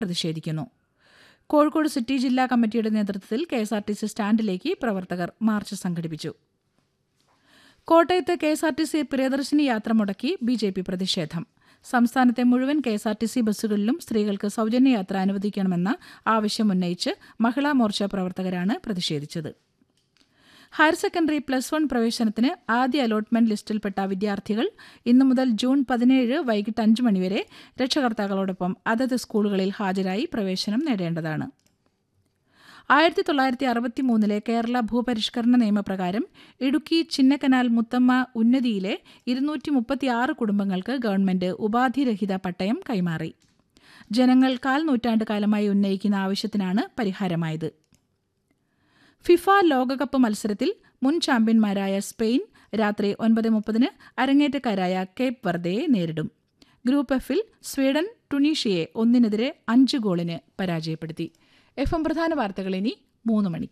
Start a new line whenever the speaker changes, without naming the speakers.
പ്രതിഷേധിക്കുന്നു Kozhikode city ജില്ലാ കമ്മിറ്റിയുടെ നേതൃത്വത്തിൽ K S R T C സ്റ്റാൻഡിലേക്ക് പ്രവർത്തകർ മാർച്ച് സംഘടിപ്പിച്ചു കോട്ടയത്ത് K S R T C Priyadarshini യാത്ര മുടക്കി ബി ജെ പി പ്രതിഷേധം സംസ്ഥാനത്തെ മുഴുവൻ K S R T C ബസ്സുകളിലും സ്ത്രീകൾക്ക് സൗജന്യ യാത്ര അനുവദിക്കണമെന്ന ആവശ്യമുന്നയിച്ച് മഹിളാ മോർച്ച പ്രവർത്തകരാണ് പ്രതിഷേധിച്ചത് ഹയർ സെക്കൻഡറി പ്ലസ് വൺ പ്രവേശനത്തിന് ആദ്യ അലോട്ട്മെന്റ് ലിസ്റ്റിൽപ്പെട്ട വിദ്യാർത്ഥികൾ ഇന്നു മുതൽ ജൂൺ പതിനേഴ് വൈകിട്ട് അഞ്ച് മണിവരെ രക്ഷകർത്താക്കളോടൊപ്പം അതത് സ്കൂളുകളിൽ ഹാജരായി പ്രവേശനം നേടേണ്ടതാണ് ആയിരത്തി തൊള്ളായിരത്തി അറുപത്തി മൂന്നിലെ കേരള ഭൂപരിഷ്കരണ നിയമപ്രകാരം ഇടുക്കി ചിന്നക്കനാൽ മുത്തമ്മ ഉന്നതിയിലെ ഇരുന്നൂറ്റി മുപ്പത്തിയാറ് കുടുംബങ്ങൾക്ക് ഗവൺമെന്റ് ഉപാധിരഹിത പട്ടയം കൈമാറി ജനങ്ങൾ കാൽ നൂറ്റാണ്ട് കാലമായി ഉന്നയിക്കുന്ന ആവശ്യത്തിനാണ് പരിഹാരമായത് ഫിഫ ലോകകപ്പ് മത്സരത്തിൽ മുൻ ചാമ്പ്യന്മാരായ സ്പെയിൻ രാത്രി ഒൻപത് മുപ്പതിന് അരങ്ങേറ്റക്കാരായ കേപ്പ് വെർദയെ നേരിടും ഗ്രൂപ്പ് എഫിൽ സ്വീഡൻ ടുണീഷ്യയെ ഒന്നിനെതിരെ അഞ്ച് ഗോളിന് പരാജയപ്പെടുത്തി എഫ് എം പ്രധാന വാർത്തകൾ ഇനി മൂന്ന് മണി